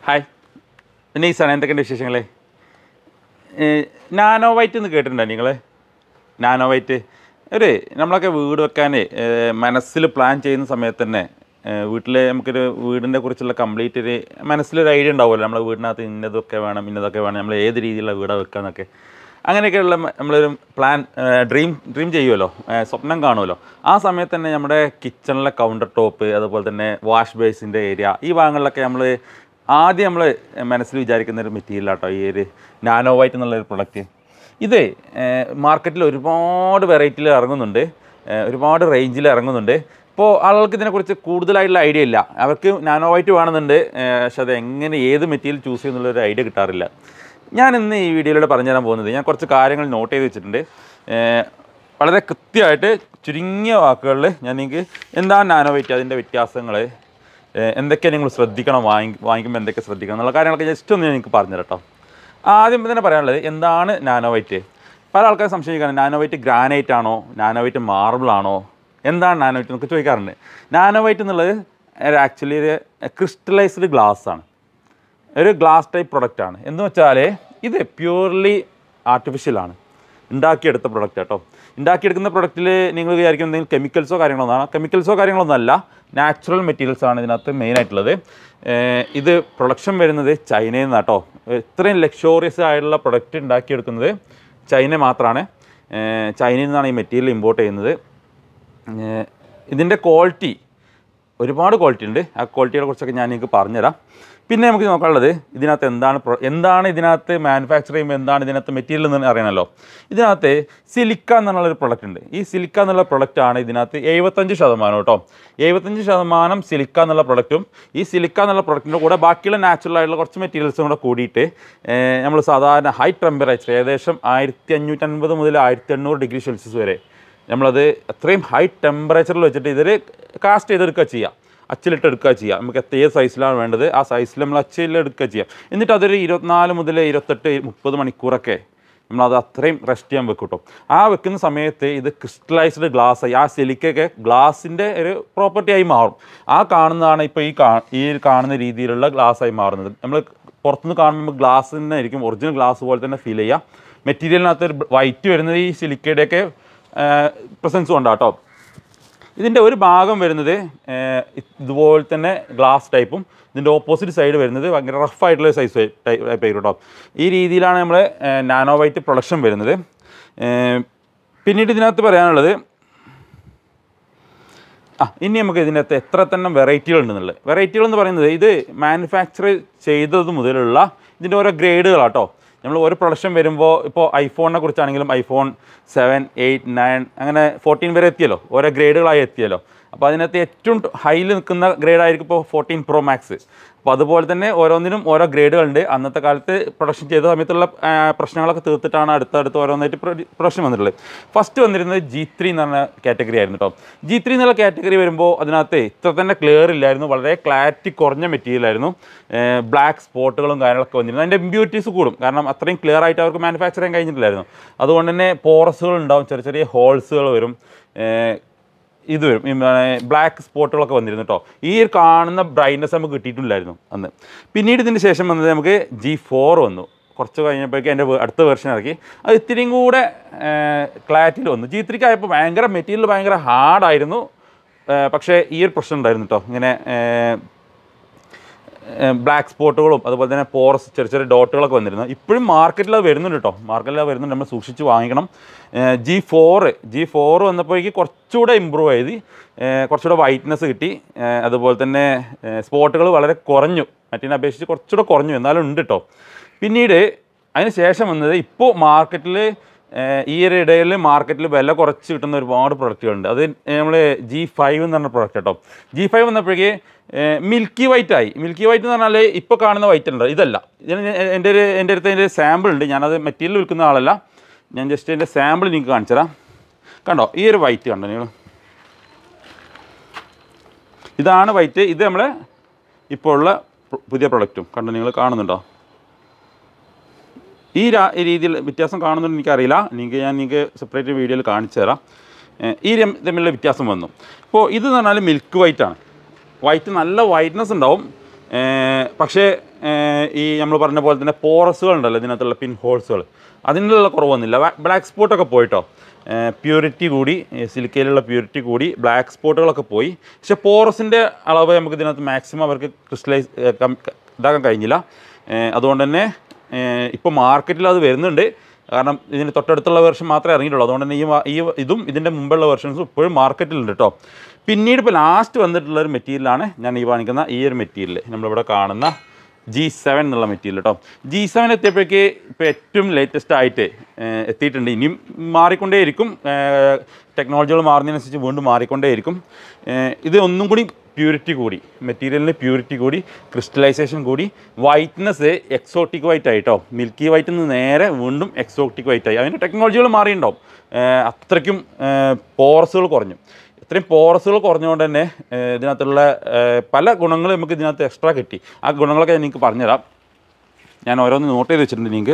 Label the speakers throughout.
Speaker 1: hi നൈസാണ് എന്തൊക്കെയുണ്ട് വിശേഷങ്ങളെ nano white എന്ന് കേട്ടിട്ടുണ്ടോ നിങ്ങൾ നാനോ വൈറ്റ് ഒരു നമ്മളൊക്കെ വീട് വെക്കാൻ മനസ്സിൽ പ്ലാൻ ചെയ്യുന്ന സമയത്ത് തന്നെ വീട്ടിൽ നമുക്കൊരു വീടിനെ കുറിച്ചുള്ള കംപ്ലീറ്റ് ഒരു മനസ്സിലൊരു ഐഡിയ ഉണ്ടാവുമല്ലോ നമ്മളെ വീടിനകത്ത് ഇന്നതൊക്കെ വേണം ഇന്നതൊക്കെ വേണം നമ്മൾ ഏത് രീതിയിലുള്ള വീടാണ് വെക്കാന്നൊക്കെ അങ്ങനെയൊക്കെയുള്ള മ- നമ്മളൊരു പ്ലാൻ ഡ്രീം ഡ്രീം ചെയ്യുമല്ലോ ഏഹ് സ്വപ്നം കാണുമല്ലോ ആ സമയത്ത് തന്നെ നമ്മുടെ കിച്ചണിലെ കൗണ്ടർ ടോപ്പ് അതുപോലെ തന്നെ വാഷ് ബേസിൻ്റെ ഏരിയ ഈ ഭാഗങ്ങളിലൊക്കെ നമ്മൾ ആദ്യം നമ്മൾ മനസ്സിൽ വിചാരിക്കുന്ന ഒരു മെറ്റീരിയൽ ആട്ടോ ഈ ഒരു നാനോ വൈറ്റ് എന്നുള്ളൊരു പ്രൊഡക്റ്റ് ഇത് മാർക്കറ്റിൽ ഒരുപാട് വെറൈറ്റിയിൽ ഇറങ്ങുന്നുണ്ട് ഏഹ് ഒരുപാട് റേഞ്ചിൽ ഇറങ്ങുന്നുണ്ട് ഇപ്പോൾ ആളുകൾക്ക് ഇതിനെക്കുറിച്ച് കൂടുതലായിട്ടുള്ള ഐഡിയ ഇല്ല അവർക്ക് നാനോ വൈറ്റ് വേണമെന്നുണ്ട് ഏഹ് പക്ഷെ അത് എങ്ങനെ ഏത് മെറ്റീരിയൽ ചൂസ് ചെയ്യുന്നുള്ളൊരു ഐഡിയ കിട്ടാറില്ല ഞാൻ ഇന്ന് ഈ വീഡിയോയിലൂടെ പറഞ്ഞു തരാൻ പോകുന്നത് ഞാൻ കുറച്ച് കാര്യങ്ങൾ നോട്ട് ചെയ്ത് വെച്ചിട്ടുണ്ട് ഏഹ് വളരെ കൃത്യമായിട്ട് ചുരുങ്ങിയ വാക്കുകളിൽ ഞാൻ നിങ്ങൾക്ക് എന്താണ് നാനോ വെയിറ്റ് അതിൻ്റെ വ്യത്യാസങ്ങൾ എന്തൊക്കെ നിങ്ങൾ ശ്രദ്ധിക്കണം വാങ്ങി വാങ്ങിക്കുമ്പോൾ എന്തൊക്കെ ശ്രദ്ധിക്കണം എന്നുള്ള കാര്യങ്ങളൊക്കെ ജസ്റ്റ് ഒന്ന് ഞാൻ നിങ്ങൾക്ക് പറഞ്ഞുതരാം കേട്ടോ ആദ്യം തന്നെ പറയാനുള്ളത് എന്താണ് നാനോ വൈറ്റ് പല ആൾക്കാരും സംശയിക്കാണ് നാനോ വൈറ്റ് ഗ്രാനൈറ്റ് ആണോ നാനോ വൈറ്റ് മാർബിൾ ആണോ എന്താണ് നാനോ വൈറ്റ് എന്നൊക്കെ ചോദിക്കാറുണ്ട് നാനോ വൈറ്റ് എന്നുള്ളത് ആക്ച്വലി ഒരു ക്രിസ്റ്റലൈസ്ഡ് ഗ്ലാസ് ആണ് ഒരു ഗ്ലാസ് ടൈപ്പ് പ്രൊഡക്റ്റ് ആണ് എന്ന് വെച്ചാൽ ഇത് പ്യൂർലി ആർട്ടിഫിഷ്യലാണ് ഉണ്ടാക്കിയെടുത്ത പ്രൊഡക്റ്റ് കേട്ടോ ഉണ്ടാക്കിയെടുക്കുന്ന പ്രൊഡക്റ്റിൽ നിങ്ങൾ വിചാരിക്കും എന്തെങ്കിലും കെമിക്കൽസോ കാര്യങ്ങളോ ഒന്നാണ് കെമിക്കൽസോ കാര്യങ്ങളൊന്നും അല്ല നാച്ചുറൽ മെറ്റീരിയൽസ് ആണ് ഇതിനകത്ത് മെയിൻ ആയിട്ടുള്ളത് ഏർ ഇത് പ്രൊഡക്ഷൻ വരുന്നത് ചൈനയിൽ നിന്നാണ് കേട്ടോ ഇത്രയും ലക്ഷോറിയസ് ആയിട്ടുള്ള പ്രൊഡക്റ്റ് ഉണ്ടാക്കിയെടുക്കുന്നത് ചൈന മാത്രമാണ് ഏർ ചൈനയിൽ നിന്നാണ് ഈ മെറ്റീരിയൽ ഇമ്പോർട്ട് ചെയ്യുന്നത് ഏർ ഇതിൻ്റെ ക്വാളിറ്റി ഒരുപാട് ക്വാളിറ്റി ഉണ്ട് ആ ക്വാളിറ്റിയെ കുറിച്ചൊക്കെ ഞാൻ നിങ്ങൾക്ക് പറഞ്ഞുതരാം പിന്നെ നമുക്ക് നോക്കാനുള്ളത് ഇതിനകത്ത് എന്താണ് പ്രൊ- എന്താണ് ഇതിനകത്ത് മാനുഫാക്ചർ ചെയ്യുമ്പോൾ എന്താണ് ഇതിനകത്ത് മെറ്റീരിയൽ എന്ന് അറിയണമല്ലോ ഇതിനകത്ത് സിലിക്ക എന്നുള്ളൊരു പ്രൊഡക്റ്റ് ഉണ്ട് ഈ സിലിക്ക എന്നുള്ള പ്രൊഡക്റ്റ് ആണ് ഇതിനകത്ത് എഴുപത്തഞ്ച് ശതമാനം കേട്ടോ എഴുപത്തഞ്ച് ശതമാനം സിലിക്ക എന്നുള്ള പ്രൊഡക്റ്റും ഈ സിലിക്ക എന്നുള്ള പ്രൊഡക്റ്റിൻ്റെ കൂടെ ബാക്കിയുള്ള നാച്ചുറൽ ആയിട്ടുള്ള കുറച്ച് മെറ്റീരിയൽസും കൂടെ കൂടിയിട്ട് നമ്മൾ സാധാരണ ഹൈ ടെമ്പറേച്ചർ ഏകദേശം ആയിരത്തി അഞ്ഞൂറ്റൻപത് മുതൽ ആയിരത്തി എണ്ണൂറ് ഡിഗ്രി സെൽഷ്യസ് വരെ നമ്മളത് അത്രയും ഹൈ ടെമ്പറേച്ചറിൽ വെച്ചിട്ട് ഇതിൽ കാസ്റ്റ് ചെയ്തെടുക്കുക ചെയ്യുക അച്ചിലിട്ട് എടുക്കുക ചെയ്യുക നമുക്ക് എത്ര ഏത് സൈസിലാണ് വേണ്ടത് ആ സൈസിൽ നമ്മൾ അച്ചിൽ എടുക്കുക ചെയ്യാം എന്നിട്ട് അതൊരു ഇരുപത്തിനാല് മുതൽ ഇരുപത്തെട്ട് മുപ്പത് മണിക്കൂറൊക്കെ നമ്മളത് അത്രയും റെസ്റ്റ് ചെയ്യാൻ വെക്കും കേട്ടോ ആ വെക്കുന്ന സമയത്ത് ഇത് ക്രിസ്റ്റലൈസ്ഡ് ഗ്ലാസ് ആയി ആ സിലിക്കൊക്കെ ഗ്ലാസിൻ്റെ ഒരു പ്രോപ്പർട്ടി ആയി മാറും ആ കാണുന്നതാണ് ഇപ്പോൾ ഈ കാ ഈ കാണുന്ന രീതിയിലുള്ള ഗ്ലാസ് ആയി മാറുന്നത് നമ്മൾ പുറത്തുനിന്ന് കാണുമ്പോൾ ഗ്ലാസ് തന്നെ ആയിരിക്കും ഒറിജിനൽ ഗ്ലാസ് പോലെ തന്നെ ഫീൽ ചെയ്യുക മെറ്റീരിയലിനകത്ത് ഒരു വൈറ്റ് വരുന്നത് ഈ സിലിക്കയുടെയൊക്കെ പ്രസൻസ് കൊണ്ടാണ് കേട്ടോ ഇതിൻ്റെ ഒരു ഭാഗം വരുന്നത് ഏഹ്, ഇതുപോലെ തന്നെ ഗ്ലാസ് ടൈപ്പും ഇതിൻ്റെ ഓപ്പോസിറ്റ് സൈഡ് വരുന്നത് ഭയങ്കര റഫ് ആയിട്ടുള്ള സൈസ് ടൈപ്പ് ടൈപ്പ് കേട്ടോ ഈ രീതിയിലാണ് നമ്മൾ നാനോ വൈറ്റ് പ്രൊഡക്ഷൻ വരുന്നത് ഏഹ്, പിന്നീട് ഇതിനകത്ത് പറയാനുള്ളത് ആ ഇനി നമുക്ക് ഇതിനകത്ത് എത്ര തന്നെ വെറൈറ്റികൾ ഉണ്ടെന്നുള്ളത് വെറൈറ്റികൾ എന്ന് പറയുന്നത് ഇത് മാനുഫാക്ചർ ചെയ്തത് മുതലുള്ള ഇതിൻ്റെ ഓരോ ഗ്രേഡുകളാട്ടോ നമ്മൾ ഒരു പ്രൊഡക്ഷൻ വരുമ്പോൾ ഇപ്പോൾ ഐഫോണിനെ കുറിച്ചാണെങ്കിലും ഐഫോൺ സെവൻ എയ്റ്റ് നയൻ അങ്ങനെ ഫോർട്ടീൻ വരെ എത്തിയല്ലോ ഓരോ ഗ്രേഡുകളായി എത്തിയല്ലോ അപ്പോൾ അതിനകത്ത് ഏറ്റവും ഹൈയിൽ നിൽക്കുന്ന ഗ്രേഡായിരിക്കും ഇപ്പോൾ ഫോർട്ടീൻ പ്രോ മാക്സ് അപ്പോൾ അതുപോലെ തന്നെ ഓരോന്നിനും ഓരോ ഗ്രേഡുകളുണ്ട് അന്നത്തെ കാലത്ത് പ്രൊഡക്ഷൻ ചെയ്ത സമയത്തുള്ള ആ, പ്രശ്നങ്ങളൊക്കെ തീർത്തിട്ടാണ് അടുത്തടുത്ത് ഓരോന്നായിട്ട് പ്രൊഡക്ഷൻ വന്നിട്ടുള്ളത് ഫസ്റ്റ് വന്നിരുന്നത് ജി ത്രീ എന്ന് പറഞ്ഞ കാറ്റഗറി ആയിരുന്നു കേട്ടോ ജി ത്രീ എന്നുള്ള കാറ്റഗറി വരുമ്പോൾ അതിനകത്ത് ഇത്ര തന്നെ ക്ലിയർ ഇല്ലായിരുന്നു വളരെ ക്ലാരിറ്റി കുറഞ്ഞ മെറ്റീരിയൽ ആയിരുന്നു ബ്ലാക്ക് സ്പോട്ടുകളും കാര്യങ്ങളൊക്കെ വന്നിരുന്നു അതിൻ്റെ ഇമ്പ്യൂരിറ്റീസ് കൂടും കാരണം അത്രയും ക്ലിയർ ആയിട്ട് അവർക്ക് മാനുഫാക്ചർ ചെയ്യാൻ കഴിഞ്ഞിട്ടില്ലായിരുന്നു അതുകൊണ്ട് തന്നെ പോറസുകൾ ഉണ്ടാവും ചെറിയ ചെറിയ ഹോൾസുകൾ വരും ഏർ ഇത് വരും ബ്ലാക്ക് സ്പോട്ടുകളൊക്കെ വന്നിരുന്നു കേട്ടോ ഈ ഒരു കാണുന്ന ബ്രൈറ്റ്നസ് നമുക്ക് കിട്ടിയിട്ടില്ലായിരുന്നു അന്ന് പിന്നീട് ഇതിന് ശേഷം വന്നത് നമുക്ക് ജി ഫോർ വന്നു കുറച്ച് കഴിഞ്ഞപ്പോഴേക്കും എൻ്റെ അടുത്ത വെർഷൻ ഇറക്കി അത് ഇത്തിരിയും കൂടെ ക്ലാരിറ്റിയിൽ വന്നു ജി ത്രീക്ക് ആയപ്പോൾ ഭയങ്കര മെറ്റീരിയൽ ഭയങ്കര ഹാർഡായിരുന്നു പക്ഷേ ഈ ഒരു പ്രശ്നം ഉണ്ടായിരുന്നു കേട്ടോ ഇങ്ങനെ ഏർ, ബ്ലാക്ക് സ്പോട്ടുകളും അതുപോലെ തന്നെ പോറസ് ചെറിയ ചെറിയ ഡോട്ടുകളൊക്കെ വന്നിരുന്നു ഇപ്പോഴും മാർക്കറ്റിൽ അത് വരുന്നുണ്ട് കേട്ടോ മാർക്കറ്റിൽ അത് വരുന്നുണ്ട് നമ്മൾ സൂക്ഷിച്ച് വാങ്ങിക്കണം ജി ഫോറ് ജി ഫോറ് വന്നപ്പോഴേക്ക് കുറച്ചുകൂടെ ഇമ്പ്രൂവ് ചെയ്ത് ഏർ കുറച്ചുകൂടെ വൈറ്റ്നസ് കിട്ടി ഏർ അതുപോലെ തന്നെ സ്പോട്ടുകൾ വളരെ കുറഞ്ഞു മറ്റേ അപേക്ഷിച്ച് കുറച്ചുകൂടെ കുറഞ്ഞു എന്നാലും ഉണ്ട് കേട്ടോ പിന്നീട് അതിന് ശേഷം വന്നത് ഇപ്പോൾ മാർക്കറ്റിൽ ഈ ഒരു ഇടയിൽ മാർക്കറ്റിൽ വില കുറച്ച് കിട്ടുന്ന ഒരുപാട് പ്രൊഡക്റ്റുകളുണ്ട് അത് നമ്മൾ ജി ഫൈവ് എന്ന് പറഞ്ഞ പ്രൊഡക്റ്റ് കേട്ടോ ജി ഫൈവ് വന്നപ്പോഴേക്ക് മിൽക്കി വൈറ്റ് ആയി മിൽക്കി വൈറ്റ് എന്ന് പറഞ്ഞാൽ ഇപ്പോൾ കാണുന്ന വൈറ്റ് ഉണ്ട് ഇതല്ല ഇതിന് ഞാൻ- എൻ്റെ ഒരു എൻ്റെ അടുത്ത് എൻ്റെ സാമ്പിൾ ഉണ്ട് ഞാനത് മെറ്റീരിയൽ വിൽക്കുന്ന ആളല്ല ഞാൻ ജസ്റ്റ് എൻ്റെ സാമ്പിൾ നിങ്ങൾക്ക് കാണിച്ചു തരാം കണ്ടോ ഈ ഒരു വൈറ്റ് കണ്ടോ നിങ്ങൾ ഇതാണ് വൈറ്റ് ഇത് നമ്മളെ ഇപ്പോൾ ഉള്ള പു- പുതിയ പ്രൊഡക്റ്റും കണ്ടോ നിങ്ങൾ കാണുന്നുണ്ടോ ഈ രാ- ഈ രീതിയിൽ വ്യത്യാസം കാണുന്നുണ്ട് എനിക്കറിയില്ല നിങ്ങൾക്ക് ഞാൻ നിങ്ങൾക്ക് സെപ്പറേറ്റ് വീഡിയോയിൽ കാണിച്ചു തരാം ഏഹ് ഈ രം- തമ്മിലുള്ള വ്യത്യാസം വന്നു ഇപ്പോൾ ഇത് എന്ന് പറഞ്ഞാൽ മിൽക്ക് വൈറ്റ് ആണ് വൈറ്റ് നല്ല വൈറ്റ്നസ് ഉണ്ടാവും ഏഹ് പക്ഷേ ഏർ, ഈ നമ്മൾ പറഞ്ഞ പോലെ തന്നെ പോറസുകൾ ഉണ്ടല്ലോ ഇതിനകത്തുള്ള പിൻ ഹോൾസുകൾ അതിനുള്ള കുറവൊന്നുമില്ല ബ്ലാക്ക് സ്പോട്ടൊക്കെ പോയിട്ടോ പ്യൂരിറ്റി കൂടി സിലിക്കയിലുള്ള പ്യൂരിറ്റി കൂടി ബ്ലാക്ക് സ്പോട്ടുകളൊക്കെ പോയി പക്ഷെ പോറസിൻ്റെ അളവ് നമുക്ക് ഇതിനകത്ത് മാക്സിമം അവർക്ക് ക്രിസ്റ്റലൈസ് ഇതാക്കാൻ കഴിഞ്ഞില്ല ഏർ, അതുകൊണ്ട് തന്നെ ഇപ്പോൾ മാർക്കറ്റിൽ അത് വരുന്നുണ്ട് കാരണം ഇതിന് തൊട്ടടുത്തുള്ള വെർഷൻ മാത്രമേ ഇറങ്ങിയിട്ടുള്ളൂ അതുകൊണ്ട് തന്നെ ഈ വ- ഈ ഇതും ഇതിൻ്റെ മുമ്പുള്ള വെർഷൻസും ഇപ്പോഴും മാർക്കറ്റിലുണ്ട് കേട്ടോ പിന്നീട് ഇപ്പോൾ ലാസ്റ്റ് വന്നിട്ടുള്ള ഒരു മെറ്റീരിയലാണ് ഞാൻ ഈ കാണിക്കുന്ന ഈ ഒരു മെറ്റീരിയൽ നമ്മളിവിടെ കാണുന്ന ജി സെവൻ എന്നുള്ള മെറ്റീരിയൽ കേട്ടോ ജി സെവൻ എത്തിയപ്പോഴേക്ക് ഇപ്പോൾ ഏറ്റവും ലേറ്റസ്റ്റ് ആയിട്ട് ഏഹ്, എത്തിയിട്ടുണ്ട് ഇനിയും മാറിക്കൊണ്ടേയിരിക്കും ടെക്നോളജികൾ മാറുന്നതിനനുസരിച്ച് വീണ്ടും മാറിക്കൊണ്ടേയിരിക്കും ഏഹ്, ഇത് ഒന്നും കൂടി പ്യൂരിറ്റി കൂടി മെറ്റീരിയലിന് പ്യൂരിറ്റി കൂടി ക്രിസ്റ്റലൈസേഷൻ കൂടി വൈറ്റ്നസ് എക്സോട്ടിക് വൈറ്റ് ആയിട്ടോ മിൽക്കി വൈറ്റിൽ നിന്ന് നേരെ വീണ്ടും എക്സോട്ടിക് വൈറ്റ് ആയി അതിൻ്റെ ടെക്നോളജികൾ മാറിയിട്ടുണ്ടാവും ഏഹ്, അത്രയ്ക്കും പോറസുകൾ കുറഞ്ഞു ഇത്രയും പോറസുകൾ കുറഞ്ഞുകൊണ്ട് തന്നെ ഏഹ്, ഇതിനകത്തുള്ള ഏഹ്, പല ഗുണങ്ങളും നമുക്ക് ഇതിനകത്ത് എക്സ്ട്രാ കിട്ടി ആ ഗുണങ്ങളൊക്കെ ഞാൻ നിങ്ങൾക്ക് പറഞ്ഞുതരാം ഞാൻ ഓരോന്ന് നോട്ട് ചെയ്ത് വെച്ചിട്ടുണ്ട് നിങ്ങൾക്ക്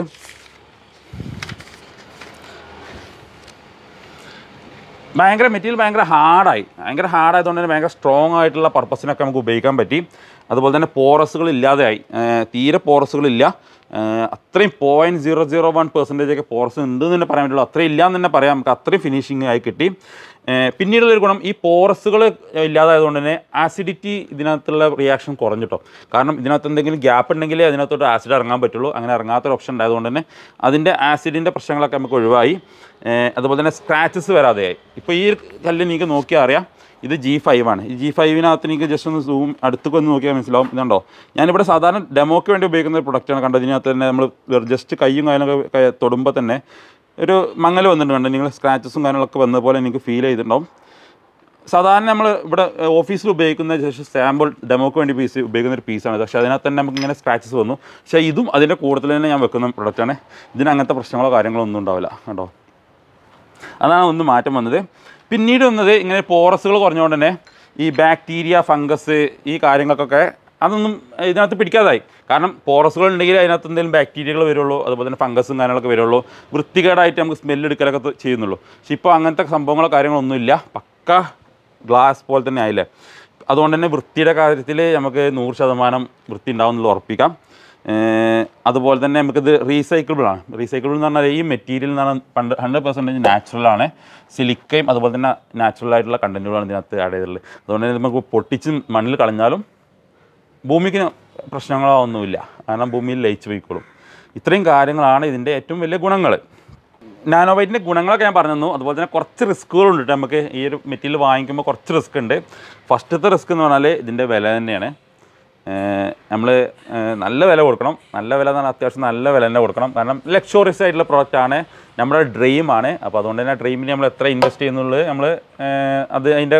Speaker 1: ഭയങ്കര മെറ്റീരിയൽ ഭയങ്കര ഹാർഡായി ഭയങ്കര ഹാർഡായതുകൊണ്ട് തന്നെ ഭയങ്കര സ്ട്രോങ് ആയിട്ടുള്ള പർപ്പസിനൊക്കെ നമുക്ക് ഉപയോഗിക്കാൻ പറ്റി അതുപോലെ തന്നെ പോറസുകൾ ഇല്ലാതെയായി ഏഹ് തീരെ പോറസുകളില്ല ഏഹ് അത്രയും point zero zero one percentage ഒക്കെ പോറസ് ഉണ്ട് എന്ന് തന്നെ പറയാൻ പറ്റുള്ളൂ അത്രയും ഇല്ല എന്ന് തന്നെ പറയാം നമുക്ക് അത്രയും ഫിനിഷിങ് ആയി കിട്ടി ഏഹ് പിന്നീടുള്ളൊരു ഗുണം ഈ പോറസുകൾ ഇല്ലാതായതുകൊണ്ട് തന്നെ ആസിഡിറ്റി ഇതിനകത്തുള്ള റിയാക്ഷൻ കുറഞ്ഞിട്ടോ കാരണം ഇതിനകത്ത് എന്തെങ്കിലും ഗ്യാപ്പ് ഉണ്ടെങ്കിലേ അതിനകത്തോട്ട് ആസിഡ് ഇറങ്ങാൻ പറ്റുള്ളൂ അങ്ങനെ ഇറങ്ങാത്തൊരു ഓപ്ഷൻ ഉണ്ടായതുകൊണ്ട് തന്നെ അതിൻ്റെ ആസിഡിൻ്റെ പ്രശ്നങ്ങളൊക്കെ നമുക്ക് ഒഴിവായി ഏഹ് അതുപോലെ തന്നെ സ്ക്രാച്ചസ് വരാതെയായി ഇപ്പോൾ ഈ ഒരു കല്ല് നിങ്ങൾക്ക് നോക്കിയാൽ അറിയാം ഇത് ജി ഫൈവ് ആണ് ഈ ജി ഫൈവിനകത്ത് എനിക്ക് ജസ്റ്റ് ഒന്ന് സൂം അടുത്തേക്ക് ഒന്ന് നോക്കിയാൽ മനസ്സിലാവും ഇതുണ്ടോ ഞാനിവിടെ സാധാരണ ഡെമോക്ക് വേണ്ടി ഉപയോഗിക്കുന്ന ഒരു പ്രൊഡക്റ്റാണ് കണ്ടത് ഇതിനകത്ത് തന്നെ നമ്മൾ ജസ്റ്റ് കൈയും കാര്യങ്ങളൊക്കെ കൈ- തൊടുമ്പോൾ തന്നെ ഒരു മങ്ങൽ വന്നിട്ടുണ്ട് കണ്ടോ നിങ്ങൾ സ്ക്രാച്ചസും കാര്യങ്ങളൊക്കെ വന്ന പോലെ എനിക്ക് ഫീൽ ചെയ്തിട്ടുണ്ടാവും സാധാരണ നമ്മൾ ഇവിടെ ഓഫീസിൽ ഉപയോഗിക്കുന്ന ജസ്റ്റ് സാമ്പിൾ ഡെമോക്ക് വേണ്ടി പീസ് ഉപയോഗിക്കുന്ന ഒരു പീസാണ് പക്ഷേ അതിനകത്ത് തന്നെ നമുക്ക് ഇങ്ങനെ സ്ക്രാച്ചസ് വന്നു പക്ഷേ ഇതും അതിൻ്റെ കൂടുതൽ തന്നെ ഞാൻ വെക്കുന്ന പ്രൊഡക്റ്റാണ് ഇതിന് അങ്ങനത്തെ പ്രശ്നങ്ങളോ കാര്യങ്ങളോ ഒന്നും ഉണ്ടാവില്ല കേട്ടോ അതാണ് ഒന്ന് മാറ്റം വന്നത് പിന്നീട് വന്നത് ഇങ്ങനെ പോറസുകൾ കുറഞ്ഞുകൊണ്ട് തന്നെ ഈ ബാക്ടീരിയ ഫംഗസ് ഈ കാര്യങ്ങൾക്കൊക്കെ അതൊന്നും ഇതിനകത്ത് പിടിക്കാതായി കാരണം പോറസുകൾ ഉണ്ടെങ്കിൽ അതിനകത്ത് എന്തെങ്കിലും ബാക്ടീരിയകൾ വരുള്ളൂ അതുപോലെ തന്നെ ഫംഗസും കാര്യങ്ങളൊക്കെ വരുള്ളൂ വൃത്തികേടായിട്ട് നമുക്ക് സ്മെല്ല് എടുക്കലൊക്കെ ത- ചെയ്യുന്നുള്ളൂ പക്ഷേ ഇപ്പോൾ അങ്ങനത്തെ സംഭവങ്ങളോ കാര്യങ്ങളൊന്നുമില്ല പക്ക ഗ്ലാസ് പോലെ തന്നെ ആയില്ലേ അതുകൊണ്ട് തന്നെ വൃത്തിയുടെ കാര്യത്തിൽ നമുക്ക് നൂറ് ശതമാനം വൃത്തി ഉണ്ടാവും എന്നുള്ള ഉറപ്പിക്കാം ഏഹ് അതുപോലെ തന്നെ നമുക്കിത് റീസൈക്കിളബിൾ ആണ് റീസൈക്കിളബിൾ എന്ന് പറഞ്ഞാൽ ഈ മെറ്റീരിയൽ എന്ന് പറഞ്ഞാൽ പണ്ട് ഹൺഡ്രഡ് പെർസെൻറ്റേജ് നാച്ചുറൽ ആണ് സിലിക്കയും അതുപോലെ തന്നെ നാച്ചുറൽ ആയിട്ടുള്ള കണ്ടൻറ്റുകളാണ് ഇതിനകത്ത് ആഡ് ചെയ്തിട്ടുള്ളത് അതുകൊണ്ട് തന്നെ നമുക്ക് പൊട്ടിച്ച് മണ്ണിൽ കളഞ്ഞാലും ഭൂമിക്ക് പ്രശ്നങ്ങളോ ഒന്നുമില്ല കാരണം ഭൂമിയിൽ ലയിച്ച് പോയിക്കോളും ഇത്രയും കാര്യങ്ങളാണ് ഇതിൻ്റെ ഏറ്റവും വലിയ ഗുണങ്ങൾ നാനോവൈറ്റിൻ്റെ ഗുണങ്ങളൊക്കെ ഞാൻ പറഞ്ഞു തന്നു അതുപോലെ തന്നെ കുറച്ച് റിസ്ക്കുകളുണ്ട് ട്ടോ നമുക്ക് ഈ ഒരു മെറ്റീരിയൽ വാങ്ങിക്കുമ്പോൾ കുറച്ച് റിസ്ക് ഉണ്ട് ഫസ്റ്റത്തെ റിസ്ക് എന്ന് പറഞ്ഞാൽ ഇതിൻ്റെ വില തന്നെയാണ് നമ്മൾ നല്ല വില കൊടുക്കണം നല്ല വില എന്ന് പറഞ്ഞാൽ അത്യാവശ്യം നല്ല വില തന്നെ കൊടുക്കണം കാരണം ലക്ഷോറിയസ് ആയിട്ടുള്ള പ്രോഡക്റ്റ് ആണ് നമ്മുടെ ഡ്രീമാണ് അപ്പോൾ അതുകൊണ്ട് തന്നെ ഡ്രീമിന് നമ്മൾ എത്ര ഇൻവെസ്റ്റ് ചെയ്യുന്നുള്ളത് നമ്മൾ അത് അതിൻ്റെ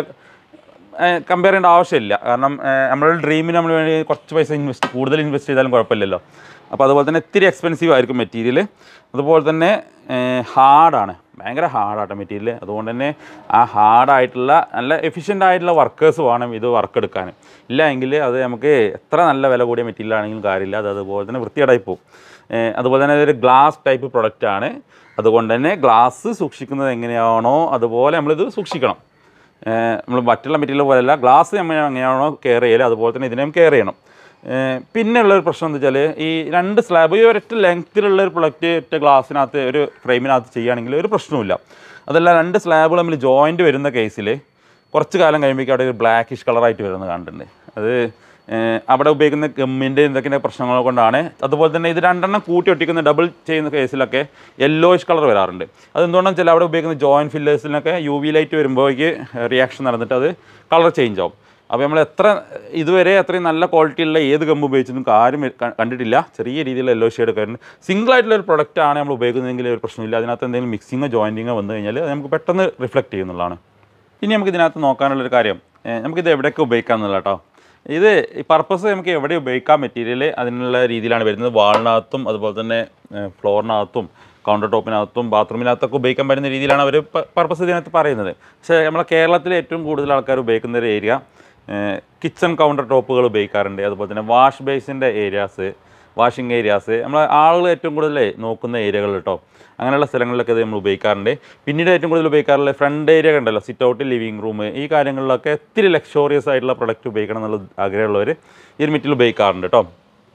Speaker 1: കമ്പയർ ചെയ്യേണ്ട ആവശ്യമില്ല കാരണം ഏഹ് നമ്മുടെ ഡ്രീമിന് നമ്മൾ വേണ്ടി കുറച്ച് പൈസ ഇൻവെസ്റ്റ് കൂടുതൽ ഇൻവെസ്റ്റ് ചെയ്താലും കുഴപ്പമില്ലല്ലോ അപ്പോൾ അതുപോലെ തന്നെ ഇത്തിരി എക്സ്പെൻസീവ് ആയിരിക്കും മെറ്റീരിയൽ അതുപോലെ തന്നെ ഹാർഡാണ് ഭയങ്കര ഹാർഡാട്ടോ മെറ്റീരിയൽ അതുകൊണ്ട് തന്നെ ആ ഹാർഡായിട്ടുള്ള നല്ല എഫിഷ്യൻ്റ് ആയിട്ടുള്ള വർക്കേഴ്സ് വേണം ഇത് വർക്ക് എടുക്കാൻ ഇല്ല എങ്കിൽ അത് നമുക്ക് എത്ര നല്ല വില കൂടിയ മെറ്റീരിയൽ ആണെങ്കിലും കാര്യമില്ല അത് അതുപോലെ തന്നെ വൃത്തികേടായി പോകും ഏഹ് അതുപോലെ തന്നെ ഇതൊരു ഗ്ലാസ് ടൈപ്പ് പ്രൊഡക്റ്റ് ആണ് അതുകൊണ്ട് തന്നെ ഗ്ലാസ് സൂക്ഷിക്കുന്നത് എങ്ങനെയാണോ അതുപോലെ നമ്മളിത് സൂക്ഷിക്കണം നമ്മൾ മറ്റുള്ള മെറ്റീരിയൽ പോലെയല്ല ഗ്ലാസ് നമ്മൾ എങ്ങനെയാണോ കെയർ ചെയ്യല് അതുപോലെ തന്നെ ഇതിനെയും കെയർ ചെയ്യണം ഏഹ് പിന്നെ ഉള്ള ഒരു പ്രശ്നം എന്താ വെച്ചാൽ ഈ രണ്ട് സ്ലാബ് ഈ ഒരൊറ്റ ലെങ്ത്തിലുള്ള ഒരു പ്രൊഡക്റ്റ് ഒറ്റ ഗ്ലാസ്സിനകത്ത് ഒരു ഫ്രെയിമിനകത്ത് ചെയ്യുകയാണെങ്കിൽ ഒരു പ്രശ്നവുമില്ല അതല്ല രണ്ട് സ്ലാബുകൾ തമ്മിൽ ജോയിൻറ്റ് വരുന്ന കേസിൽ കുറച്ച് കാലം കഴിയുമ്പോഴേക്കും അവിടെ ഒരു ബ്ലാക്കിഷ് കളറായിട്ട് വരുന്നത് കണ്ടിട്ടുണ്ട് അത് ഏഹ് അവിടെ ഉപയോഗിക്കുന്ന ഗമ്മിൻ്റെ എന്തൊക്കെ പ്രശ്നങ്ങൾ കൊണ്ടാണ് അതുപോലെ തന്നെ ഇത് രണ്ടെണ്ണം കൂട്ടി ഒട്ടിക്കുന്ന ഡബിൾ ചെയ്യുന്ന കേസിലൊക്കെ യെല്ലോയിഷ് കളർ വരാറുണ്ട് അതെന്തുകൊണ്ടാണെന്ന് വെച്ചാൽ അവിടെ ഉപയോഗിക്കുന്ന ജോയിൻറ്റ് ഫില്ലേഴ്സിനൊക്കെ യു വി ലൈറ്റ് വരുമ്പോഴേക്ക് റിയാക്ഷൻ നടന്നിട്ട് അത് കളർ ചേഞ്ച് ആവും അപ്പോൾ നമ്മൾ എത്ര ഇതുവരെ അത്രയും നല്ല ക്വാളിറ്റിയുള്ള ഏത് ഗമ്മ് ഉപയോഗിച്ചൊന്നും കാര്യം ക- കണ്ടിട്ടില്ല ചെറിയ രീതിയിൽ യെല്ലോ ഷെയ്ഡ് ഒക്കെ വരുന്നുണ്ട് സിംഗിൾ ആയിട്ടുള്ള ഒരു പ്രൊഡക്റ്റ് ആണ് നമ്മൾ ഉപയോഗിക്കുന്നതെങ്കിൽ ഒരു പ്രശ്നമില്ല അതിനകത്ത് എന്തെങ്കിലും മിക്സിങ്ങോ ജോയിൻറ്റിങ്ങോ വന്നു കഴിഞ്ഞാൽ അത് നമുക്ക് പെട്ടെന്ന് റിഫ്ലക്റ്റ് ചെയ്യുന്നുള്ളതാണ് ഇനി നമുക്ക് ഇതിനകത്ത് നോക്കാനുള്ളൊരു കാര്യം ഏഹ് നമുക്കിത് എവിടെയൊക്കെ ഉപയോഗിക്കാം എന്നുള്ള കേട്ടോ ഇത് ഈ പർപ്പസ് നമുക്ക് എവിടെ ഉപയോഗിക്കാം മെറ്റീരിയൽ അതിനുള്ള രീതിയിലാണ് വരുന്നത് വാളിനകത്തും അതുപോലെ തന്നെ ഫ്ലോറിനകത്തും കൗണ്ടർ ടോപ്പിനകത്തും ബാത്റൂമിനകത്തൊക്കെ ഉപയോഗിക്കാൻ പറ്റുന്ന രീതിയിലാണ് അവർ പർപ്പസ് ഇതിനകത്ത് പറയുന്നത് പക്ഷേ നമ്മളെ കേരളത്തിൽ ഏറ്റവും കൂടുതൽ ആൾക്കാർ ഉപയോഗിക്കുന്ന ഒരു ഏരിയ കിച്ചൺ കൗണ്ടർ ടോപ്പുകൾ ഉപയോഗിക്കാറുണ്ട് അതുപോലെ തന്നെ വാഷ് ബേസിൻ്റെ ഏരിയാസ് വാഷിംഗ് ഏരിയാസ് നമ്മൾ ആളുകൾ ഏറ്റവും കൂടുതൽ നോക്കുന്ന ഏരിയകൾ കേട്ടോ അങ്ങനെയുള്ള സ്ഥലങ്ങളിലൊക്കെ ഇത് നമ്മൾ ഉപയോഗിക്കാറുണ്ട് പിന്നീട് ഏറ്റവും കൂടുതൽ ഉപയോഗിക്കാറുള്ള ഫ്രണ്ട് ഏരിയ ഉണ്ടല്ലോ സിറ്റ് ഔട്ട് ലിവിങ് റൂം ഈ കാര്യങ്ങളിലൊക്കെ ഇത്തിരി ലക്ഷോറിയസ് ആയിട്ടുള്ള പ്രൊഡക്റ്റ് ഉപയോഗിക്കണം എന്നുള്ള ആഗ്രഹമുള്ളവർ ഈ ഒരു മെറ്റീരിയൽ ഉപയോഗിക്കാറുണ്ട് കേട്ടോ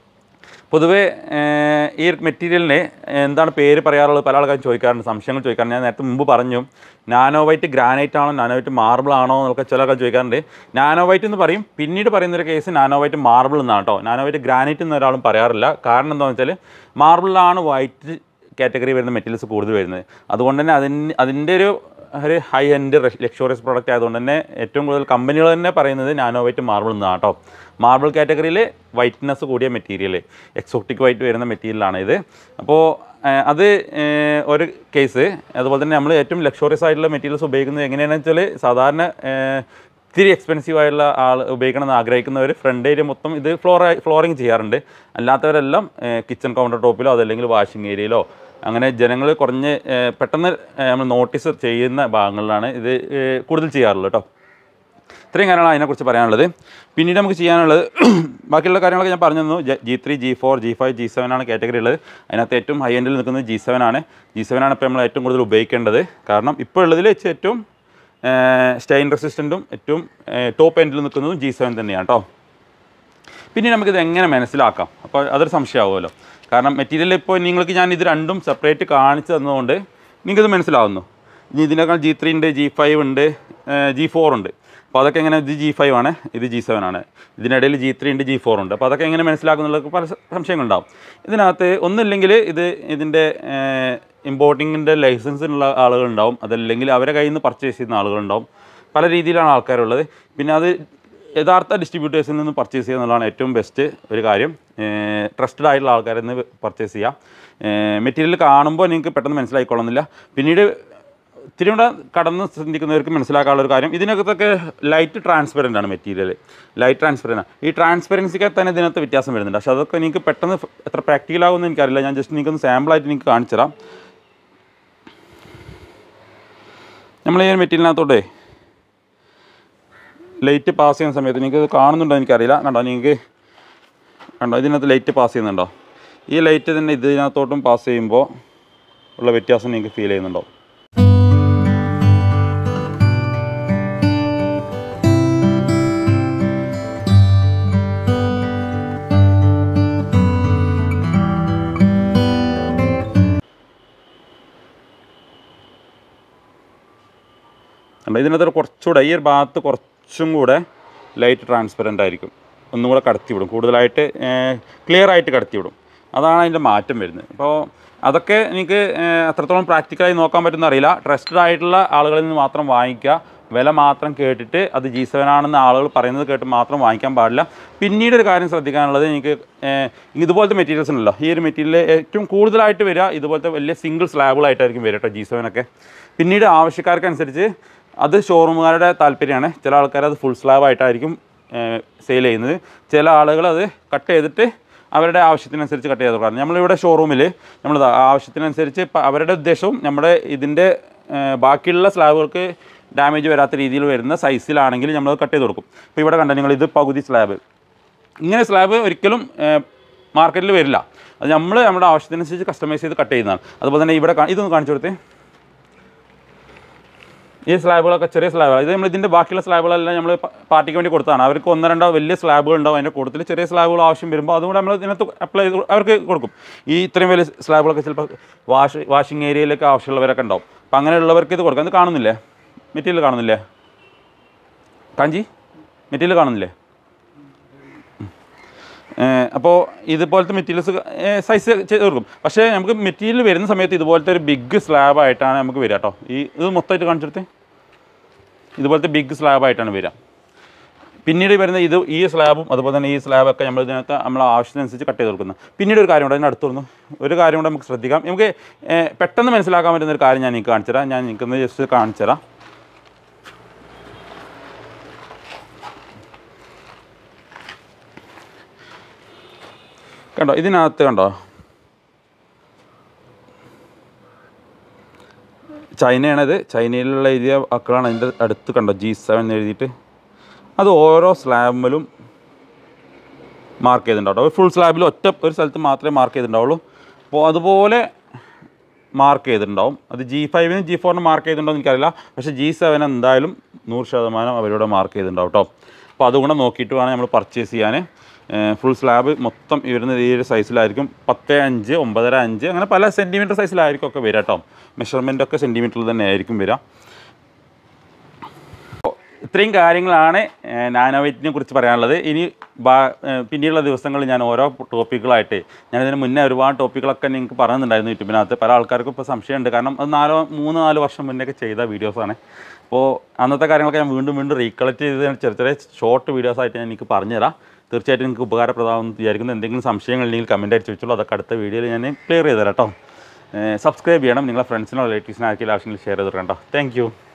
Speaker 1: പൊതുവേ ഏർ, ഈ മെറ്റീരിയലിന് എന്താണ് പേര് പറയാറുള്ളത് പല ആൾക്കാരും ചോദിക്കാറുണ്ട് സംശയങ്ങൾ ചോദിക്കാറുണ്ട് ഞാൻ നേരത്തെ മുമ്പ് പറഞ്ഞു നാനോ വൈറ്റ് ഗ്രാനൈറ്റ് ആണോ നാനോ വൈറ്റ് മാർബിൾ ആണോ എന്നൊക്കെ ചില ആൾക്കാർ ചോദിക്കാറുണ്ട് നാനോ വൈറ്റ് എന്ന് പറയും പിന്നീട് പറയുന്ന ഒരു കേസ് നാനോ വൈറ്റ് മാർബിൾ എന്നാണ് കേട്ടോ നാനോ വൈറ്റ് ഗ്രാനൈറ്റ് എന്ന് ഒരാളും പറയാറില്ല കാരണം എന്താണെന്ന് വെച്ചാൽ മാർബിളിലാണ് വൈറ്റ് കാറ്റഗറി വരുന്ന മെറ്റീരിയൽസ് കൂടുതൽ വരുന്നത് അതുകൊണ്ട് തന്നെ അതിന് അതിൻ്റെ ഒരു ഒരു ഹൈ എൻഡ് ലക്ഷറിയസ് പ്രോഡക്റ്റ് ആയതുകൊണ്ട് തന്നെ ഏറ്റവും കൂടുതൽ കമ്പനികൾ തന്നെ പറയുന്നത് നാനോ വൈറ്റ് മാർബിൾ എന്നാണ് കേട്ടോ മാർബിൾ കാറ്റഗറിയിൽ വൈറ്റ്നസ് കൂടിയ മെറ്റീരിയൽ എക്സോട്ടിക് വൈറ്റ് വരുന്ന മെറ്റീരിയലാണ് ഇത് അപ്പോൾ ഏഹ്, അത് ഏഹ്, ഒരു കേസ് അതുപോലെ തന്നെ നമ്മൾ ഏറ്റവും ലക്ഷറിയസ് ആയിട്ടുള്ള മെറ്റീരിയൽസ് ഉപയോഗിക്കുന്നത് എങ്ങനെയാണെന്ന് വെച്ചാൽ സാധാരണ ഏഹ്, ഇത്തിരി എക്സ്പെൻസീവ് ആയിട്ടുള്ള ആൾ ഉപയോഗിക്കണമെന്ന് ആഗ്രഹിക്കുന്നവർ ഫ്രണ്ട് ഏരിയ മൊത്തം ഇത് ഫ്ലോർ ഫ്ലോറിങ് ചെയ്യാറുണ്ട് അല്ലാത്തവരെല്ലാം കിച്ചൺ കൗണ്ടർ ടോപ്പിലോ അതല്ലെങ്കിൽ വാഷിംഗ് ഏരിയയിലോ അങ്ങനെ ജനങ്ങൾ കുറഞ്ഞ് ഏഹ്, പെട്ടെന്ന് ഏഹ്, നമ്മൾ നോട്ടീസ് ചെയ്യുന്ന ഭാഗങ്ങളിലാണ് ഇത് ഏഹ്, കൂടുതൽ ചെയ്യാറുള്ളത് കേട്ടോ ഇത്രയും കാര്യങ്ങളാണ് അതിനെക്കുറിച്ച് പറയാനുള്ളത് പിന്നീട് നമുക്ക് ചെയ്യാനുള്ളത് ബാക്കിയുള്ള കാര്യങ്ങളൊക്കെ ഞാൻ പറഞ്ഞു തന്നു G three G four G five G seven ആണ് കാറ്റഗറി ഉള്ളത് അതിനകത്ത് ഏറ്റവും ഹൈ എൻഡിൽ നിൽക്കുന്നത് ജി സെവൻ ആണ് ജി സെവൻ ആണ് ഇപ്പോൾ നമ്മൾ ഏറ്റവും കൂടുതൽ ഉപയോഗിക്കേണ്ടത് കാരണം ഇപ്പോൾ ഉള്ളതിൽ വെച്ച് ഏറ്റവും സ്റ്റൈൻ റെസിസ്റ്റൻറ്റും ഏറ്റവും ടോപ്പ് എൻഡിൽ നിൽക്കുന്നതും ജി സെവൻ തന്നെയാണ് കേട്ടോ പിന്നെ നമുക്കിത് എങ്ങനെ മനസ്സിലാക്കാം അപ്പോൾ അതൊരു സംശയമാവുമല്ലോ കാരണം മെറ്റീരിയൽ ഇപ്പോൾ നിങ്ങൾക്ക് ഞാൻ ഇത് രണ്ടും സെപ്പറേറ്റ് കാണിച്ചു തന്നതുകൊണ്ട് നിങ്ങൾക്കിത് മനസ്സിലാവുന്നു ഇനി ഇതിനേക്കാൾ ജി ത്രീ ഉണ്ട് ജി ഫൈവ് ഉണ്ട് ജി ഫോർ ഉണ്ട് അപ്പോൾ അതൊക്കെ എങ്ങനെ ഇത് ജി ഫൈവ് ആണ് ഇത് ജി സെവൻ ആണ് ഇതിനിടയിൽ ജി ത്രീ ഉണ്ട് ജി ഫോർ ഉണ്ട് അപ്പോൾ അതൊക്കെ എങ്ങനെ മനസ്സിലാക്കുന്നുള്ളത് പല സ- സംശയങ്ങളുണ്ടാവും ഇതിനകത്ത് ഒന്നില്ലെങ്കിൽ ഇത് ഇതിൻ്റെ ഇമ്പോർട്ടിങ്ങിൻ്റെ ലൈസൻസ് ഉള്ള ആളുകളുണ്ടാവും അതല്ലെങ്കിൽ അവരെ കയ്യിൽ നിന്ന് പർച്ചേസ് ചെയ്യുന്ന ആളുകളുണ്ടാവും പല രീതിയിലാണ് ആൾക്കാരുള്ളത് പിന്നെ അത് യഥാർത്ഥ ഡിസ്ട്രിബ്യൂട്ടേഴ്സിൽ നിന്ന് പർച്ചേസ് ചെയ്യുക എന്നുള്ളതാണ് ഏറ്റവും ബെസ്റ്റ് ഒരു കാര്യം ട്രസ്റ്റഡ് ആയിട്ടുള്ള ആൾക്കാരിൽ നിന്ന് പർച്ചേസ് ചെയ്യാം മെറ്റീരിയൽ കാണുമ്പോൾ നിങ്ങൾക്ക് പെട്ടെന്ന് മനസ്സിലായിക്കൊള്ളുന്നില്ല പിന്നീട് ഇത്തിരി കൂടെ കടന്ന് ചിന്തിക്കുന്നവർക്ക് മനസ്സിലാക്കാനുള്ള ഒരു കാര്യം ഇതിനകത്തൊക്കെ ലൈറ്റ് ട്രാൻസ്പെറൻ്റ് ആണ് മെറ്റീരിയൽ ലൈറ്റ് ട്രാൻസ്പെറൻ്റ് ആണ് ഈ ട്രാൻസ്പെറൻസിക്ക് തന്നെ ഇതിനകത്ത് വ്യത്യാസം വരുന്നുണ്ട് പക്ഷേ അതൊക്കെ നിങ്ങൾക്ക് പെട്ടെന്ന് ഫ- എത്ര പ്രാക്ടിക്കൽ ആകുമെന്ന് എനിക്കറിയില്ല ഞാൻ ജസ്റ്റ് നിങ്ങൾക്കൊന്ന് സാമ്പിളായിട്ട് നിങ്ങൾക്ക് കാണിച്ചു തരാം നമ്മൾ ഈ ഒരു മെറ്റീരിയലിനകത്തോട്ടേ ലൈറ്റ് പാസ് ചെയ്യുന്ന സമയത്ത് നിങ്ങൾക്ക് ഇത് കാണുന്നുണ്ടോ എനിക്കറിയില്ല കണ്ടോ നിങ്ങൾക്ക് കണ്ടോ ഇതിനകത്ത് ലൈറ്റ് പാസ് ചെയ്യുന്നുണ്ടോ ഈ ലൈറ്റ് തന്നെ ഇതിനകത്തോട്ടും പാസ് ചെയ്യുമ്പോൾ ഉള്ള വ്യത്യാസം നിങ്ങൾക്ക് ഫീൽ ചെയ്യുന്നുണ്ടോ കണ്ടോ ഇതിനകത്ത് കുറച്ചുകൂടെ ഈ ഒരു ഭാഗത്ത് കുറച്ചും കൂടെ ലൈറ്റ് ട്രാൻസ്പെറൻ്റ് ആയിരിക്കും ഒന്നും കൂടെ കടത്തി വിടും കൂടുതലായിട്ട് ക്ലിയർ ആയിട്ട് കടത്തി വിടും അതാണ് അതിൻ്റെ മാറ്റം വരുന്നത് അപ്പോൾ അതൊക്കെ എനിക്ക് ഏഹ്, അത്രത്തോളം പ്രാക്ടിക്കലായി നോക്കാൻ പറ്റുന്ന അറിയില്ല ട്രസ്റ്റഡ് ആയിട്ടുള്ള ആളുകളിൽ നിന്ന് മാത്രം വാങ്ങിക്കുക വില മാത്രം കേട്ടിട്ട് അത് ജി സെവൻ ആണെന്ന് ആളുകൾ പറയുന്നത് കേട്ട് മാത്രം വാങ്ങിക്കാൻ പാടില്ല പിന്നീട് ഒരു കാര്യം ശ്രദ്ധിക്കാനുള്ളത് എനിക്ക് ഏഹ്, ഇതുപോലത്തെ മെറ്റീരിയൽസ് ഉണ്ടല്ലോ ഈ ഒരു മെറ്റീരിയൽ ഏറ്റവും കൂടുതലായിട്ട് വരിക ഇതുപോലത്തെ വലിയ സിംഗിൾ സ്ലാബുകളായിട്ടായിരിക്കും വരിക കേട്ടോ ജി സെവനൊക്കെ പിന്നീട് ആവശ്യക്കാർക്കനുസരിച്ച് അത് ഷോറൂമുകാരുടെ താല്പര്യമാണ് ചില ആൾക്കാർ അത് ഫുൾ സ്ലാബ് ആയിട്ടായിരിക്കും സെയിൽ ചെയ്യുന്നത് ചില ആളുകൾ അത് കട്ട് ചെയ്തിട്ട് അവരുടെ ആവശ്യത്തിനനുസരിച്ച് കട്ട് ചെയ്ത് കൊടുക്കാം നമ്മളിവിടെ ഷോറൂമിൽ നമ്മൾ ആവശ്യത്തിനനുസരിച്ച് ഇപ്പം അവരുടെ ഉദ്ദേശവും നമ്മുടെ ഇതിൻ്റെ ഏഹ്, ബാക്കിയുള്ള സ്ലാബുകൾക്ക് ഡാമേജ് വരാത്ത രീതിയിൽ വരുന്ന സൈസിലാണെങ്കിൽ നമ്മൾ കട്ട് ചെയ്ത് കൊടുക്കും ഇപ്പോൾ ഇവിടെ കണ്ട നിങ്ങൾ ഇത് പകുതി സ്ലാബ് ഇങ്ങനെ സ്ലാബ് ഒരിക്കലും മാർക്കറ്റിൽ വരില്ല അത് നമ്മൾ നമ്മുടെ ആവശ്യത്തിനനുസരിച്ച് കസ്റ്റമൈസ് ചെയ്ത് കട്ട് ചെയ്യുന്നതാണ് അതുപോലെ തന്നെ ഇവിടെ കാ- ഇതൊന്ന് കാണിച്ചു കൊടുത്തേ ഈ സ്ലാബുകളൊക്കെ ചെറിയ സ്ലാബുകൾ ഇത് നമ്മൾ ഇതിൻ്റെ ബാക്കിയുള്ള സ്ലാബുകളെല്ലാം നമ്മൾ പാർട്ടിക്ക് വേണ്ടി കൊടുത്തതാണ് അവർക്ക് ഒന്നോ രണ്ടോ വലിയ സ്ലാബുകൾ ഉണ്ടാവും അതിൻ്റെ കൂട്ടത്തിൽ ചെറിയ സ്ലാബുകൾ ആവശ്യം വരുമ്പോൾ അതുകൂടെ നമ്മൾ ഇതിനകത്ത് അപ്ലൈ ചെയ്ത് അവർക്ക് കൊടുക്കും ഈ ഇത്രയും വലിയ സ്ലാബുകളൊക്കെ ചിലപ്പോൾ വാഷ് വാഷിംഗ് ഏരിയയിലൊക്കെ ആവശ്യമുള്ളവരൊക്കെ ഉണ്ടാവും അപ്പം അങ്ങനെയുള്ളവർക്ക് ഇത് കൊടുക്കാം ഇത് കാണുന്നില്ലേ മെറ്റീരിയൽ കാണുന്നില്ലേ കാഞ്ചി മെറ്റീരിയൽ കാണുന്നില്ലേ അപ്പോൾ ഇതുപോലത്തെ മെറ്റീരിയൽസ് സൈസ് ചെയ്ത് കൊടുക്കും പക്ഷേ നമുക്ക് മെറ്റീരിയൽ വരുന്ന സമയത്ത് ഇതുപോലത്തെ ഒരു ബിഗ് സ്ലാബ് ആയിട്ടാണ് നമുക്ക് വരിക കേട്ടോ ഈ ഇത് മൊത്തമായിട്ട് കാണിച്ചെടുത്ത് ഇതുപോലത്തെ ബിഗ് സ്ലാബ് ആയിട്ടാണ് വരിക പിന്നീട് വരുന്ന ഇത് ഈ സ്ലാബും അതുപോലെ തന്നെ ഈ സ്ലാബൊക്കെ നമ്മൾ ഇതിനകത്ത് നമ്മൾ ആവശ്യത്തിനനുസരിച്ച് കട്ട് ചെയ്ത് കൊടുക്കുന്നത് പിന്നീട് ഒരു കാര്യം കൂടെ അതിന് അടുത്ത് വന്നു ഒരു കാര്യം കൂടെ നമുക്ക് ശ്രദ്ധിക്കാം നമുക്ക് ഏഹ്, പെട്ടെന്ന് മനസ്സിലാക്കാൻ പറ്റുന്ന ഒരു കാര്യം ഞാൻ നിങ്ങൾക്ക് കാണിച്ചു തരാം ഞാൻ നിൽക്കുന്നത് ജസ്റ്റ് കാണിച്ചു തരാം കണ്ടോ ഇതിനകത്ത് കണ്ടോ ചൈനയാണിത് ചൈനയിലുള്ള എഴുതിയ വാക്കുകളാണ് അതിൻ്റെ അടുത്ത് കണ്ടോ ജി സെവൻ എഴുതിയിട്ട് അത് ഓരോ സ്ലാബിലും മാർക്ക് ചെയ്തിട്ടുണ്ടാവും ഒരു ഫുൾ സ്ലാബിൽ ഒറ്റ ഒരു സ്ഥലത്ത് മാത്രമേ മാർക്ക് ചെയ്തിട്ടുണ്ടാവുള്ളൂ അപ്പോൾ അതുപോലെ മാർക്ക് ചെയ്തിട്ടുണ്ടാവും അത് ജി ഫൈവിന് ജി ഫോറിന് മാർക്ക് ചെയ്തിട്ടുണ്ടോ എന്ന് എനിക്കറിയില്ല പക്ഷേ ജി സെവൻ എന്തായാലും നൂറ് ശതമാനം അവരോട് മാർക്ക് ചെയ്തിട്ടുണ്ടാവും കേട്ടോ അപ്പോൾ അതുകൂടെ നോക്കിയിട്ട് വേണം നമ്മൾ പർച്ചേസ് ചെയ്യാൻ ഫുൾ സ്ലാബ് മൊത്തം ഈ വരുന്നത് ഈ ഒരു സൈസിലായിരിക്കും പത്ത് അഞ്ച് ഒമ്പതര അഞ്ച് അങ്ങനെ പല സെൻറ്റിമീറ്റർ സൈസിലായിരിക്കും ഒക്കെ വരിക കേട്ടോ മെഷർമെൻ്റ് ഒക്കെ സെൻറ്റിമീറ്ററിൽ തന്നെ ആയിരിക്കും വരിക ഇത്രയും കാര്യങ്ങളാണ് നാനോവൈറ്റിനെ കുറിച്ച് പറയാനുള്ളത് ഇനി ബാ ഏഹ് പിന്നീടുള്ള ദിവസങ്ങളിൽ ഞാൻ ഓരോ ടോപ്പിക്കുകളായിട്ട് ഞാനിതിന് മുന്നേ ഒരുപാട് ടോപ്പിക്കുകളൊക്കെ നിങ്ങൾക്ക് പറയുന്നുണ്ടായിരുന്നു യൂട്യൂബിനകത്ത് പല ആൾക്കാർക്കും ഇപ്പോൾ സംശയമുണ്ട് കാരണം അത് നാലോ മൂന്ന് നാല് വർഷം മുന്നേ ഒക്കെ ചെയ്ത വീഡിയോസാണ് അപ്പോൾ അന്നത്തെ കാര്യങ്ങളൊക്കെ ഞാൻ വീണ്ടും വീണ്ടും റീകളക്ട് ചെയ്ത് ചെറിയ ചെറിയ ഷോർട്ട് വീഡിയോസായിട്ട് ഞാൻ എനിക്ക് പറഞ്ഞുതരാം തീർച്ചയായിട്ടും നിങ്ങൾക്ക് ഉപകാരപ്രദമാകുമെന്ന് വിചാരിക്കുന്നു എന്തെങ്കിലും സംശയങ്ങൾ ഉണ്ടെങ്കിൽ കമൻറ്റ് അടിച്ച് വെച്ചോളൂ അതൊക്കെ അടുത്ത വീഡിയോയിൽ ഞാൻ ക്ലിയർ ചെയ്ത് തരാം കേട്ടോ സബ്സ്ക്രൈബ് ചെയ്യണം നിങ്ങളെ ഫ്രണ്ട്സിനോ റിലേറ്റീവ്സിനോ ആർക്കെങ്കിലും ആവശ്യമെങ്കിൽ ഷെയർ ചെയ്തിട്ട് കേട്ടോ താങ്ക് യു